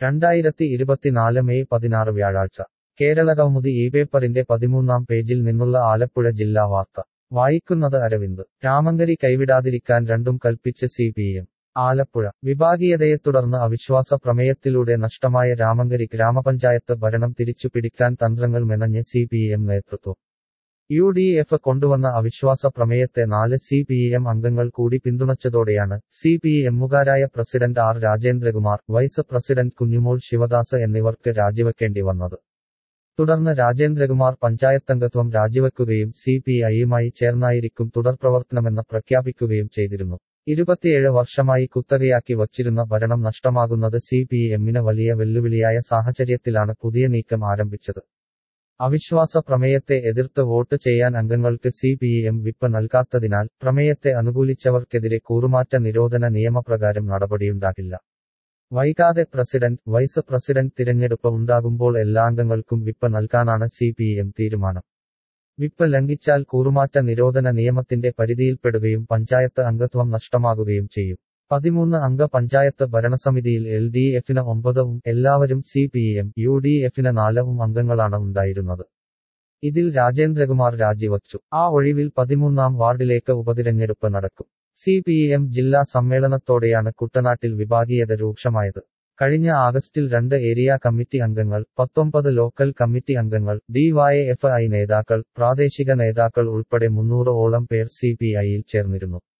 രണ്ടായിരത്തി ഇരുപത്തിനാല് മെയ് പതിനാറ് വ്യാഴാഴ്ച കേരളകൗമുദി ഈ പേപ്പറിന്റെ പതിമൂന്നാം പേജിൽ നിന്നുള്ള ആലപ്പുഴ ജില്ലാ വാർത്ത വായിക്കുന്നത് അരവിന്ദ് രാമങ്കരി കൈവിടാതിരിക്കാൻ രണ്ടും കൽപ്പിച്ച് സി പി എം ആലപ്പുഴ വിഭാഗീയതയെ തുടർന്ന് അവിശ്വാസ പ്രമേയത്തിലൂടെ നഷ്ടമായ രാമങ്കരി ഗ്രാമപഞ്ചായത്ത് ഭരണം തിരിച്ചുപിടിക്കാൻ തന്ത്രങ്ങൾ മെനഞ്ഞ് സി പി എം നേതൃത്വം യു ഡി എഫ് കൊണ്ടുവന്ന അവിശ്വാസ പ്രമേയത്തെ നാല് സി പി എം അംഗങ്ങൾ കൂടി പിന്തുണച്ചതോടെയാണ് സി പി എമ്മുകാരായ president R Rajendrakumar vice president Kunjumol Sivadas എന്നിവർക്ക് രാജിവെക്കേണ്ടി വന്നത് തുടർന്ന് രാജേന്ദ്രകുമാർ പഞ്ചായത്തംഗത്വം രാജിവെക്കുകയും സി പി ഐയുമായി ചേർന്നായിരിക്കും തുടർപ്രവർത്തനമെന്ന് പ്രഖ്യാപിക്കുകയും ചെയ്തിരുന്നു ഇരുപത്തിയേഴ് വർഷമായി കുത്തകയാക്കി വച്ചിരുന്ന ഭരണം നഷ്ടമാകുന്നത് സി പി എമ്മിന് വലിയ വെല്ലുവിളിയായ സാഹചര്യത്തിലാണ് പുതിയ നീക്കം ആരംഭിച്ചത് അവിശ്വാസ പ്രമേയത്തെ എതിർത്ത് വോട്ട് ചെയ്യാൻ അംഗങ്ങൾക്ക് സി പി എം വിപ്പ് നൽകാത്തതിനാൽ പ്രമേയത്തെ അനുകൂലിച്ചവർക്കെതിരെ കൂറുമാറ്റ നിരോധന നിയമപ്രകാരം നടപടിയുണ്ടാകില്ല വൈകാതെ പ്രസിഡന്റ് വൈസ് പ്രസിഡന്റ് തിരഞ്ഞെടുപ്പ് ഉണ്ടാകുമ്പോൾ എല്ലാ അംഗങ്ങൾക്കും വിപ്പ് നൽകാനാണ് സി പി എം തീരുമാനം വിപ്പ് ലംഘിച്ചാൽ കൂറുമാറ്റ നിരോധന നിയമത്തിന്റെ പരിധിയിൽപ്പെടുകയും പഞ്ചായത്ത് അംഗത്വം നഷ്ടമാകുകയും ചെയ്യും പതിമൂന്ന് അംഗ പഞ്ചായത്ത് ഭരണസമിതിയിൽ എൽ ഡി എഫിന് ഒമ്പതും എല്ലാവരും C P M U D എഫിന് നാലവും അംഗങ്ങളാണ് ഉണ്ടായിരുന്നത് ഇതിൽ രാജേന്ദ്രകുമാർ രാജിവച്ചു ആ ഒഴിവിൽ പതിമൂന്നാം വാർഡിലേക്ക് ഉപതിരഞ്ഞെടുപ്പ് നടക്കും സി പി എം ജില്ലാ സമ്മേളനത്തോടെയാണ് കുട്ടനാട്ടിൽ വിഭാഗീയത രൂക്ഷമായത് കഴിഞ്ഞ ആഗസ്റ്റിൽ രണ്ട് ഏരിയ കമ്മിറ്റി അംഗങ്ങൾ പത്തൊമ്പത് ലോക്കൽ കമ്മിറ്റി അംഗങ്ങൾ ഡിവൈഎഫ് ഐ നേതാക്കൾ പ്രാദേശിക നേതാക്കൾ ഉൾപ്പെടെ മുന്നൂറ് ഓളം പേർ സി പി ഐയിൽ ചേർന്നിരുന്നു